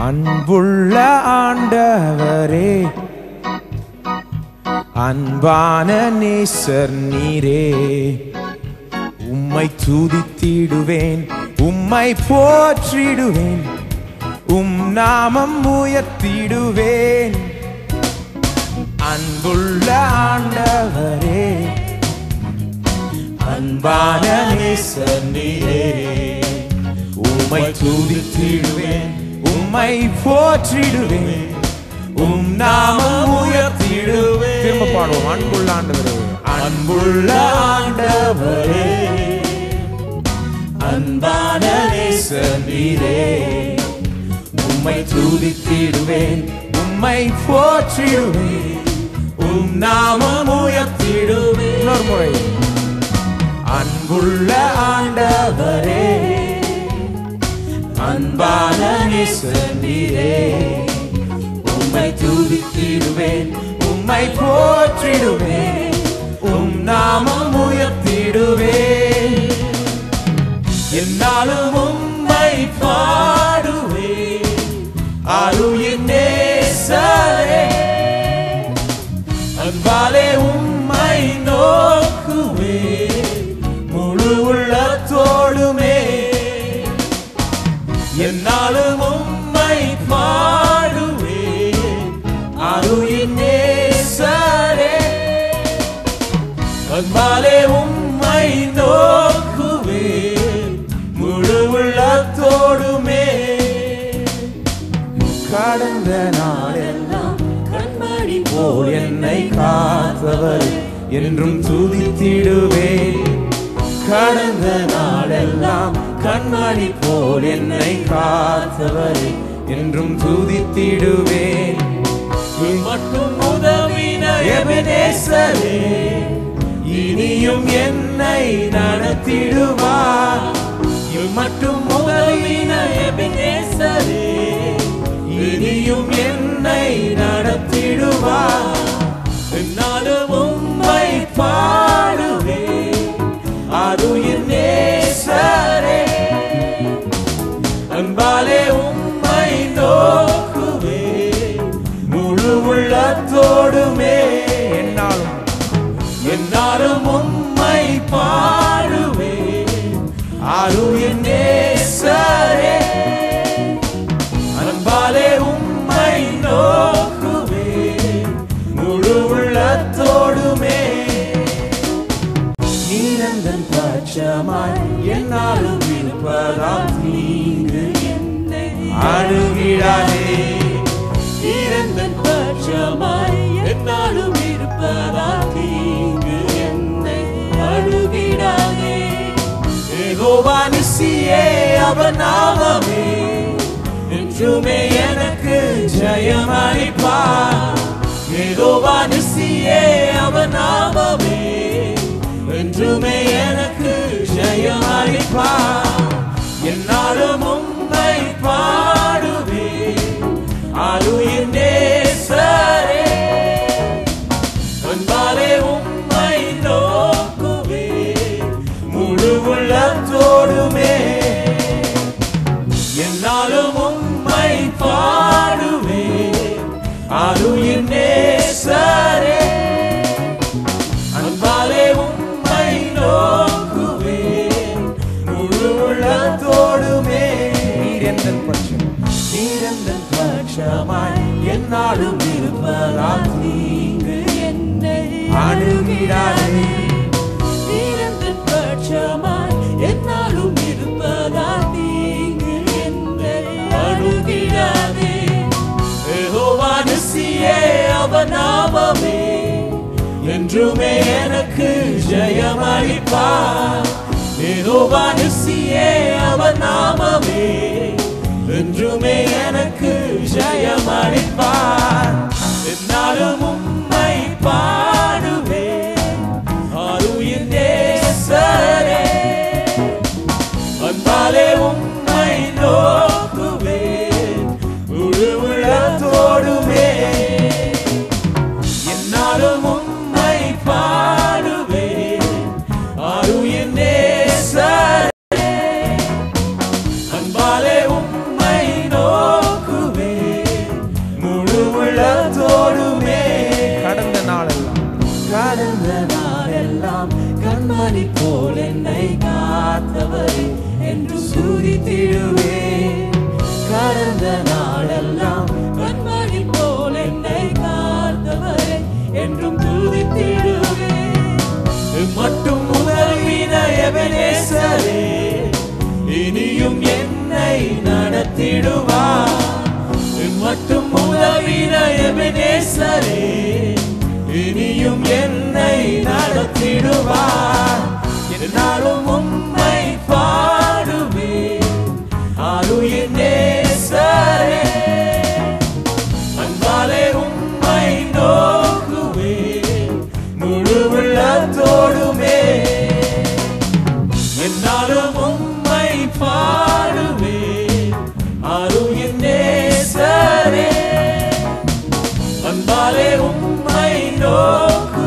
அன்புள்ள ஆண்டவரே அன்பான நேசர் நீரே உம்மை துதித்திடுவேன் உம்மை போற்றிடுவேன் உம் நாமம் உயர்த்திடுவேன் அன்புள்ள ஆண்டவரே அன்பான நேசர் நீரே உம்மை துதித்திடுவேன் உம்மை போற்றிடுவேன் உம் நாமம் உயர்த்திடுவேன் திரும்ப பாடுவோம் அன்புள்ள ஆண்டவரே அன்புள்ள ஆண்டவரே அன்பான நேசர் நீரே உம்மை துதித்திடுவேன் உம்மை போற்றிடுவேன் உம் நாமம் உயர்த்திடுவேன் இன்னொரு முறை அன்புள்ள ஆண்டவரே அன்பான நேசர் நீரே உம்மை துதித்திடுவேன் உம்மை போற்றிடுவேன் உம் நாமம் உயர்த்திடுவேன் என்னாலும் உம்மை பாடுவேன் அருளின் நேசரே அன்பாலே உம்மை நோக்குவே முழு உள்ளத்தோடுமே என்னாலும் உம்மை பாடுவே அருளின் நேசரே அன்பாலே உம்மை நோக்குவே முழு உள்ளத்தோடுமே கடந்த நாளெல்லாம் கண்மணி போல் என்னை காத்தவர் என்றும் துதித்திடுவேன் கடந்த நாளெல்லாம் கண்மணி போல் என்னை காத்தவர் என்றும் துதித்திடுவேன் மட்டும் உதவின எபினேசரே இனியும் என்னை நடத்திடுவார் மட்டும் உதவின எபினேசரே இனியும் என்னை நடத்திடுவார் என்னாலும் உம்மை பாடுவே அருயிர் நேசரே அன்பாலே உம்மை நோக்குவே முழு உள்ளத்தோடுமே என்னாலும் என்னாலும் உம்மை பாடுவே அருயிர் நேசரே அன்பாலே உம்மை நோக்குவே முழு உள்ளத்தோடுமே நீரந்தன் பட்சமாய் என்னாலும் இருப்பதால் தீங்கு என்னை அணுகிடாதே இறந்தன் பட்சமாய் என்னாலும் இருப்பதால் தீங்கு என்னை அழுகிடாதே யெகோவா நிசியே அவர் நாமமே என்றுமே எனக்கு ஜெயம் அளிப்பார் யெகோவா நிசியே அவர் நாமமே என்றுமே எனக்கு ஜெயம் அளிப்பார் என்னாலும் உம்மை பாடுவே அருயின் நேசரே அன்பாலே உம்மை நோக்குவே முழு உள்ளத்தோடுமே என்னாலும் உம்மை பாடுவே அருயின் நேசரே அன்பாலே உம்மை நோக்குவே முழு உள்ளத்தோடுமே நீரெந்தன் பட்சம் நீரெந்தன் பட்சமாய் என்னாலும் இருப்பதால் நீங்கு என்னை அணுகிடாதே இறந்தன் பட்சமாய் என்னாலும் இருப்பதால் தீங்கு என்னை அழுகிடாதே யெகோவா நிசியே அவர் நாமமே என்றுமே எனக்கு ஜெயம் அளிப்பார் யெகோவா நிசியே அவர் நாமமே என்றுமே எனக்கு ஜெயம் அளிப்பார் என்னாலும் உம்மை பாடுவேன் அருயின் நேசரே அன்பாலே உம்மை நோக்குவேன் முழு உள்ளத்தோடுமே என்னாலும் உம்மை பாடுவேன் அருயின் நேசரே அன்பாலே உம்மை நோக்குவேன் துதித்திடுவேன் கடந்த நாளெல்லாம் கண்மணி போல் என்னை காத்தவரை என்றும் துதித்திடுவேன் மட்டும் உதவின எபனேசரே இனியும் என்னை நடத்திடுவார் மட்டும் உதவின எபனேசரே இனியும் என்னை நடத்திடுவார் என்னாலும் உம்மை பாடுவேன் ஆளுயின் நேசரே அன்பாலே உம்மை நோக்குவேன் முழு உள்ளத்தோடுமே என்னாலும் உம்மை பாடுவேன் அருகின் நேசரே அன்பாலே உம்மை நோக்குவேன்